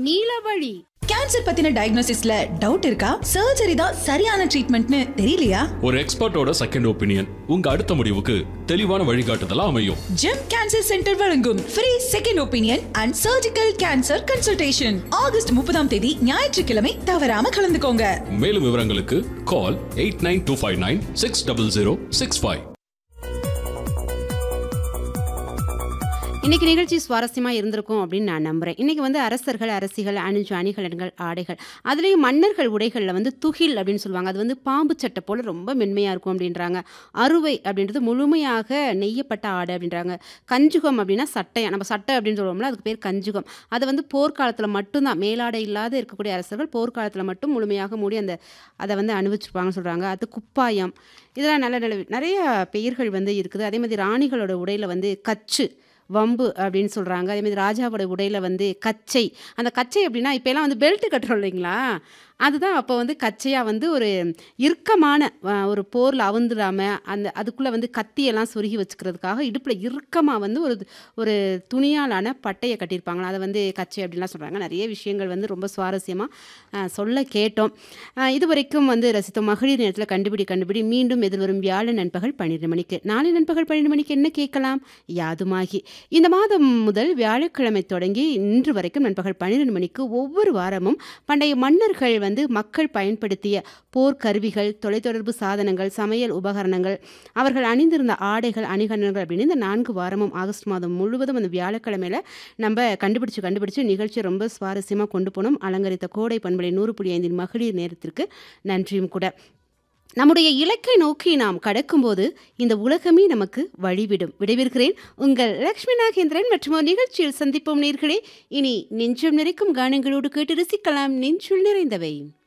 நீலவழி cancer பத்தின டயக்னோசிஸ்ல doubt இருக்கா surgery தான் சரியான ட்ரீட்மெண்ட்னு தெரியலையா ஒரு எக்ஸ்பர்ட்டோட செகண்ட் ஒப்பீனியன் உங்க அடுத்த முடிவுக்கு தெளிவான வழிகாட்டுதலா அமையும் ஜெம் கேன்சர் சென்டர் வழங்கும் free second opinion and surgical cancer consultation August முப்பதாம் தேதி ஞாயிற்றுக்கிழமை தவறாம கலந்துக்கோங்க மேலும் விவரங்களுக்கு call eight nine two five nine six double zero six five இன்னைக்கு நிகழ்ச்சி சுவாரஸ்யமா இருந்திருக்கும் அப்படின்னு நான் நம்புறேன் இன்னைக்கு வந்து அரசர்கள் அரசிகள் அணிஞ்சு அணிகலன்கள் ஆடைகள் அதுலேயும் மன்னர்கள் உடைகளில் வந்து துகில் அப்படின்னு சொல்லுவாங்க அது வந்து பாம்பு சட்டை போல ரொம்ப மென்மையா இருக்கும் அப்படின்றாங்க அறுவை அப்படின்றது முழுமையாக நெய்யப்பட்ட ஆடை அப்படின்றாங்க கஞ்சுகம் அப்படின்னா சட்டையா நம்ம சட்டை அப்படின்னு சொல்லுவோம்ல அதுக்கு பேர் கஞ்சுகம் அதை வந்து போர்க்காலத்தில் மட்டும்தான் மேலாடை இல்லாத இருக்கக்கூடிய அரசர்கள் போர்க்காலத்தில் மட்டும் முழுமையாக மூடி அந்த அதை வந்து அனுபவிச்சிருப்பாங்கன்னு சொல்கிறாங்க அது குப்பாயம் இதெல்லாம் நல்ல நல்ல நிறைய பெயர்கள் வந்து இருக்குது அதே மாதிரி ராணிகளோட உடையில் வந்து கச்சு வம்பு அப்படின்னு சொல்கிறாங்க அதே மாதிரி ராஜாவோட உடையில் வந்து கச்சை அந்த கச்சை அப்படின்னா இப்போலாம் வந்து பெல்ட் கட்டுறோம் இல்லைங்களா அதுதான் அப்போ வந்து கச்சையாக வந்து ஒரு இறுக்கமான அஹ், ஒரு போரில் அவுந்துடாமல் அந்த அதுக்குள்ளே வந்து கத்தியெல்லாம் சொருகி வச்சுக்கிறதுக்காக இடுப்பில் இறுக்கமாக வந்து ஒரு ஒரு துணியாலான பட்டையை கட்டியிருப்பாங்களா அதை வந்து கச்சை அப்படின்லாம் சொல்கிறாங்க நிறைய விஷயங்கள் வந்து ரொம்ப சுவாரஸ்யமாக சொல்ல கேட்டோம் அஹ், இது வரைக்கும் வந்து ரசித்தோம் மகளிர் நேரத்தில் கண்டுபிடி கண்டுபிடி மீண்டும் எதிர்வரும் வியாழன் நண்பகல் பன்னிரெண்டு மணிக்கு நாளை நண்பகல் பன்னிரெண்டு மணிக்கு என்ன கேட்கலாம் யாதுமாகி இந்த மாதம் முதல் வியாழக்கிழமை தொடங்கி இன்று வரைக்கும் நண்பகல் பன்னிரெண்டு மணிக்கு ஒவ்வொரு வாரமும் பண்டைய மன்னர்கள் வந்து மக்கள் பயன்படுத்திய போர்க்கருவிகள் தொலைத்தொடர்பு சாதனங்கள் சமையல் உபகரணங்கள் அவர்கள் அணிந்திருந்த ஆடைகள் அணிகலன்கள் அப்படின்னு இந்த நான்கு வாரமும் ஆகஸ்ட் மாதம் முழுவதும் அந்த வியாழக்கிழமையில நம்ம கண்டுபிடிச்சு கண்டுபிடிச்சு நிகழ்ச்சி ரொம்ப சுவாரஸ்யமாக கொண்டு போனோம் அலங்கரித்த கோடை பண்பலை நூறு புள்ளி ஐந்தின் மகளிர் நேரத்திற்கு நன்றியும் கூட நம்முடைய இலக்கை நோக்கி நாம் கடக்கும்போது இந்த உலகமே நமக்கு வழிவிடும் விடைபெறுகிறேன் உங்கள் லக்ஷ்மி நாகேந்திரன் மற்றும் ஒரு நிகழ்ச்சியில் சந்திப்போம் நேர்களே இனி நெஞ்சம் நிறைக்கும் கானங்களோடு கேட்டு ரசிக்கலாம் நெஞ்சுள் நிறைந்தவை